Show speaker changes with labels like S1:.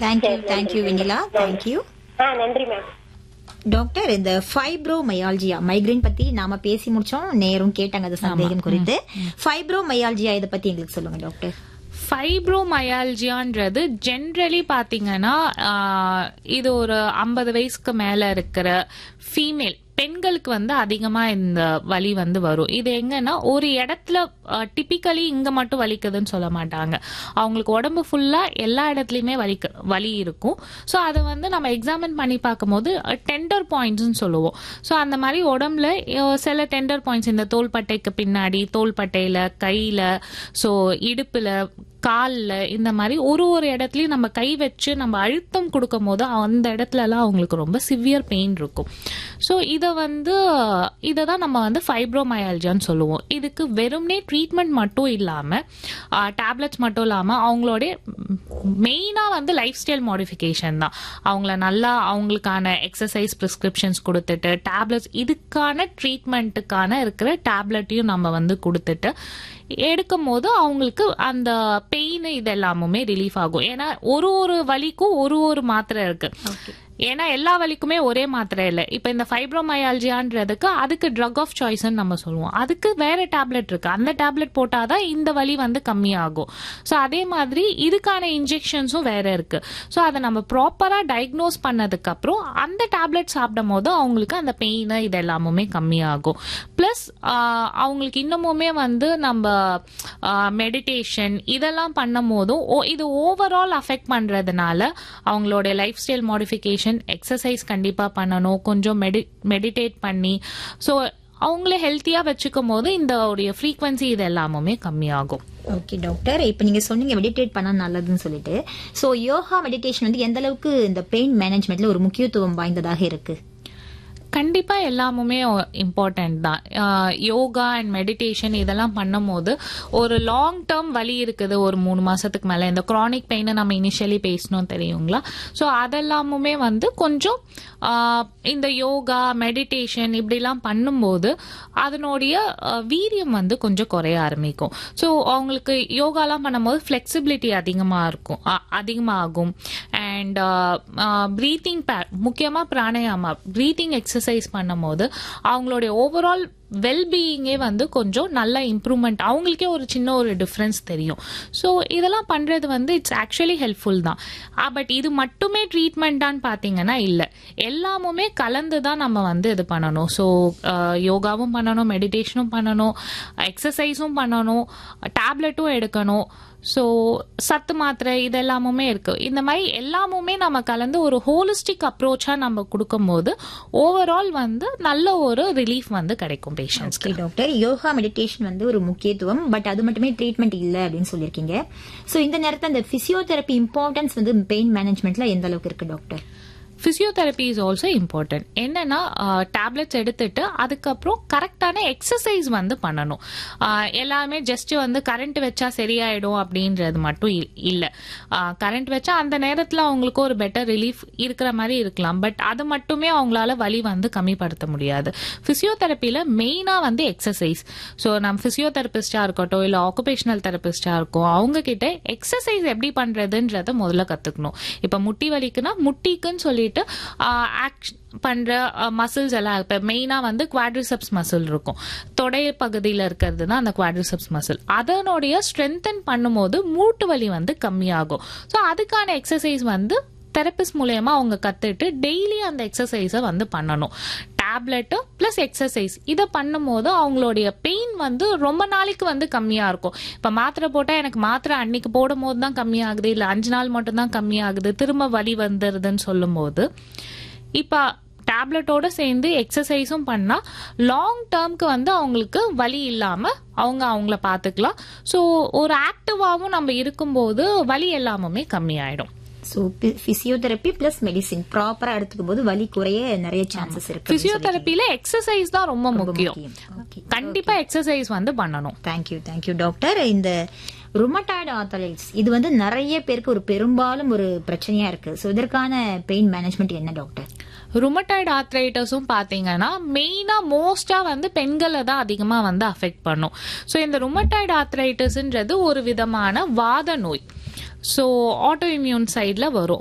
S1: thank you thank you Vennila thank you
S2: ஆ நன்றி ma'am
S1: doctor இந்த ஃபைப்ரோ மயால்ஜியா மைக்ரேன் பத்தி நாம பேசி முடிச்சோம் நேரும் கேட்டாங்க அது சந்தேகம் குறித்து ஃபைப்ரோ மயால்ஜியா இதை பத்தி எங்களுக்கு சொல்லுங்க டாக்டர்
S3: ஃபைப்ரோமயால்ஜியான்றது ஜென்ரலி பாத்தீங்கன்னா ஆஹ், இது ஒரு ஐம்பது வயசுக்கு மேல இருக்கிற ஃபீமேல் பெண்களுக்கு வந்து அதிகமா இந்த வலி வந்து வரும் இது எங்கன்னா ஒரு இடத்துல டிபிக்கலி இங்க மட்டும் வலிக்குதுன்னு சொல்ல மாட்டாங்க அவங்களுக்கு உடம்பு ஃபுல்லா எல்லா இடத்துலயுமே வலிக்க வலி இருக்கும் ஸோ அதை வந்து நம்ம எக்ஸாமின் பண்ணி பார்க்கும்போது டெண்டர் பாயிண்ட்ஸ்னு சொல்லுவோம் ஸோ அந்த மாதிரி உடம்புல அஹ், சில டெண்டர் பாயிண்ட்ஸ் இந்த தோள்பட்டைக்கு பின்னாடி தோள்பட்டையில கையில ஸோ இடுப்புல கால்ல இந்த மாதிரி ஒரு ஒரு இடத்துலயும் நம்ம கை வச்சு நம்ம அழுத்தம் கொடுக்கும் போது அந்த இடத்துல எல்லாம் அவங்களுக்கு ரொம்ப சிவியர் பெயின் இருக்கும் ஸோ இதை வந்து இதை தான் நம்ம வந்து ஃபைப்ரோமயால்ஜியான்னு சொல்லுவோம் இதுக்கு வெறும்னே ட்ரீட்மெண்ட் மட்டும் இல்லாம டேப்லெட்ஸ் மட்டும் இல்லாம அவங்களுடைய மெயினா வந்து லைஃப் ஸ்டைல் மாடிஃபிகேஷன் தான் அவங்கள நல்லா அவங்களுக்கான எக்ஸசைஸ் ப்ரிஸ்கிரிப்ஷன்ஸ் கொடுத்துட்டு டேப்லெட்ஸ் இதுக்கான ட்ரீட்மெண்ட்டுக்கான இருக்கிற டேப்லெட்டையும் நம்ம வந்து கொடுத்துட்டு எடுக்கும் போது அவங்களுக்கு அந்த பெயின் இது எல்லாமுமே ரிலீஃப் ஆகும் ஏன்னா ஒரு ஒரு வலிக்கும் ஒரு ஒரு மாத்திரை இருக்கு ஏன்னா எல்லா வலிக்குமே ஒரே மாத்திரை இல்லை இப்போ இந்த ஃபைப்ரோமயால்ஜியான்றதுக்கு அதுக்கு ட்ரக் ஆஃப் சாய்ஸ்ன்னு நம்ம சொல்லுவோம் அதுக்கு வேற டேப்லெட் இருக்கு அந்த டேப்லெட் போட்டாதான் இந்த வலி வந்து கம்மியாகும் ஸோ அதே மாதிரி இதுக்கான இன்ஜெக்ஷன்ஸும் வேற இருக்கு ஸோ அதை நம்ம ப்ராப்பரா டயக்னோஸ் பண்ணதுக்கு அப்புறம் அந்த டேப்லெட் சாப்பிடும் போது அவங்களுக்கு அந்த பெயின் இது எல்லாமுமே கம்மியாகும் பிளஸ் அவங்களுக்கு இன்னமுமே வந்து நம்ம மெடிடேஷன் இதெல்லாம் பண்ணும் போதும் ஓ- இது ஓவரால் அஃபெக்ட் பண்றதுனால அவங்களோட லைஃப் ஸ்டைல் மாடிஃபிகேஷன் எக்ஸசைஸ் கண்டிப்பா பண்ணணும் கொஞ்சம் மெடி மெடிடேட் பண்ணி ஸோ அவங்கள ஹெல்த்தியா வச்சுக்கும் போது இந்த உடைய ஃப்ரீக்வன்சி இது எல்லாமுமே கம்மியாகும்
S1: ஓகே டாக்டர் இப்போ நீங்க சொன்னீங்க மெடிடேட் பண்ணா நல்லதுன்னு சொல்லிட்டு சோ யோகா மெடிடேஷன் வந்து எந்த அளவுக்கு இந்த பெயின் மேனேஜ்மெண்ட்ல ஒரு முக்கியத்துவம் வாய்ந்ததாக இருக்கு
S3: கண்டிப்பா எல்லாமுமே இம்பார்ட்டன்ட் தான் ஆஹ் யோகா அண்ட் மெடிடேஷன் இதெல்லாம் பண்ணும்போது ஒரு லாங் டேர்ம் வலி இருக்குது ஒரு மூணு மாசத்துக்கு மேல இந்த chronic பெயினை நம்ம இனிஷியலி பேசணும் தெரியுங்களா ஸோ அதெல்லாமுமே வந்து கொஞ்சம் ஆஹ் இந்த யோகா மெடிடேஷன் இப்படிலாம் பண்ணும்போது அதனுடைய ஆஹ் வீரியம் வந்து கொஞ்சம் குறைய ஆரம்பிக்கும் ஸோ அவங்களுக்கு யோகாலாம் பண்ணும்போது ஃபிளெக்சிபிலிட்டி அதிகமாக இருக்கும் அ- அதிகமாகும் அண்ட் ப்ரீத்திங் முக்கியமாக பிராணாயாமா ப்ரீத்திங் எக்ஸசைஸ் பண்ணும்போது அவங்களுடைய ஓவரால் வெல்பீயிங்கே வந்து கொஞ்சம் நல்ல இம்ப்ரூவ்மெண்ட் அவங்களுக்கே ஒரு சின்ன ஒரு டிஃப்ரென்ஸ் தெரியும் ஸோ இதெல்லாம் பண்ணுறது வந்து இட்ஸ் ஆக்சுவலி ஹெல்ப்ஃபுல் தான் பட் இது மட்டுமே ட்ரீட்மெண்ட்டான்னு பார்த்தீங்கன்னா இல்லை எல்லாமுமே கலந்து தான் நம்ம வந்து இது பண்ணணும் ஸோ யோகாவும் பண்ணணும் மெடிடேஷனும் பண்ணணும் எக்ஸசைஸும் பண்ணணும் டேப்லெட்டும் எடுக்கணும் ஸோ சத்து மாத்திரை இது எல்லாமுமே இருக்கு இந்த மாதிரி எல்லாமுமே நம்ம கலந்து ஒரு ஹோலிஸ்டிக் அப்ரோச்சா நம்ம கொடுக்கும்போது ஓவரால் வந்து நல்ல ஒரு ரிலீஃப் வந்து கிடைக்கும் பேஷண்ட்ஸ்க்கு
S1: ஓகே டாக்டர் யோகா மெடிடேஷன் வந்து ஒரு முக்கியத்துவம் பட் அது மட்டுமே ட்ரீட்மெண்ட் இல்ல அப்படின்னு சொல்லியிருக்கீங்க சோ இந்த நேரத்துல அந்த பிசியோதெரப்பி இம்பார்ட்டன்ஸ் வந்து பெயின் மேனேஜ்மெண்ட்ல எந்த அளவுக்கு இருக்கு doctor
S3: physiotherapy is also important என்னன்னா டேப்லெட்ஸ் எடுத்துட்டு அதுக்கப்புறம் கரெக்டான எக்ஸசைஸ் வந்து பண்ணணும் ஆஹ் எல்லாமே ஜஸ்ட் வந்து கரண்ட் வச்சா சரியாயிடும் அப்படின்றது மட்டும் இ- இல்ல கரண்ட் வச்சா அந்த நேரத்துல அவங்களுக்கு ஒரு பெட்டர் ரிலீஃப் இருக்கிற மாதிரி இருக்கலாம் பட் அது மட்டுமே அவங்களால வலி வந்து கம்மிப்படுத்த முடியாது பிசியோதெரப்பில மெயினா வந்து எக்ஸசைஸ் ஸோ நம்ம பிசியோதெரபிஸ்டா இருக்கட்டும் இல்ல ஆக்குபேஷனல் தெரபிஸ்டா இருக்கும் அவங்க கிட்ட எக்ஸசைஸ் எப்படி பண்றதுன்றத முதல்ல கத்துக்கணும் இப்ப முட்டி வலிக்குன்னா முட்டிக்குன்னு சொல்லிட்டு ஆக்ஷன் பண்ற மசில்ஸ் எல்லாம் இப்ப மெயினா வந்து குவாட்ரிசப்ஸ் மசில் இருக்கும் தொடை பகுதியில இருக்கிறது தான் அந்த குவாட்ரிசப்ஸ் மசில் அதனுடைய ஸ்ட்ரென்தன் பண்ணும்போது மூட்டு வலி வந்து கம்மியாகும் ஸோ அதுக்கான எக்ஸசைஸ் வந்து தெரபிஸ்ட் மூலயமா அவங்க கத்துட்டு டெய்லி அந்த எக்ஸசைஸை வந்து பண்ணணும் டேப்லெட்டு ப்ளஸ் எக்ஸசைஸ் இதை பண்ணும்போது அவங்களுடைய பெயின் வந்து ரொம்ப நாளைக்கு வந்து கம்மியா இருக்கும் இப்போ மாத்திரை போட்டா எனக்கு மாத்திரை அன்னைக்கு போடும் போது தான் கம்மியாகுது இல்லை அஞ்சு நாள் மட்டும் தான் கம்மியாகுது திரும்ப வலி வந்துடுதுன்னு சொல்லும்போது இப்போ டேப்லெட்டோட சேர்ந்து எக்ஸசைஸும் பண்ணா லாங் டேர்ம்க்கு வந்து அவங்களுக்கு வலி இல்லாம அவங்க அவங்கள பாத்துக்கலாம் ஸோ ஒரு ஆக்டிவாவும் நம்ம இருக்கும்போது வலி எல்லாமுமே கம்மியாயிடும்
S1: சோ பிசியோதெரப்பி பிளஸ் மெடிசின் ப்ராப்பரா எடுத்துக்கும் போது வலி குறைய நிறைய சான்சஸ் இருக்கு
S3: பிசியோதெரப்பில எக்ஸசைஸ் தான் ரொம்ப முக்கியம்
S1: ஓகே
S3: கண்டிப்பா எக்ஸசைஸ் வந்து பண்ணணும்
S1: தேங்க்யூ தேங்க்யூ டாக்டர் இந்த ருமட்டாய்டு ஆர்த்தரைட்ஸ் இது வந்து நிறைய பேருக்கு ஒரு பெரும்பாலும் ஒரு பிரச்சனையா இருக்கு சோ இதற்கான பெயின் மேனேஜ்மெண்ட் என்ன டாக்டர்
S3: ருமட்டாய்டு ஆர்த்ரைட்டஸும் பாத்தீங்கன்னா மெயினா மோஸ்டா வந்து பெண்களை தான் அதிகமா வந்து அஃபெக்ட் பண்ணும் ஸோ இந்த ருமட்டாய்டு ஆர்த்ரைட்டஸ்ன்றது ஒரு விதமான வாத நோய் ஸோ ஆட்டோ இம்யூன் சைடில் வரும்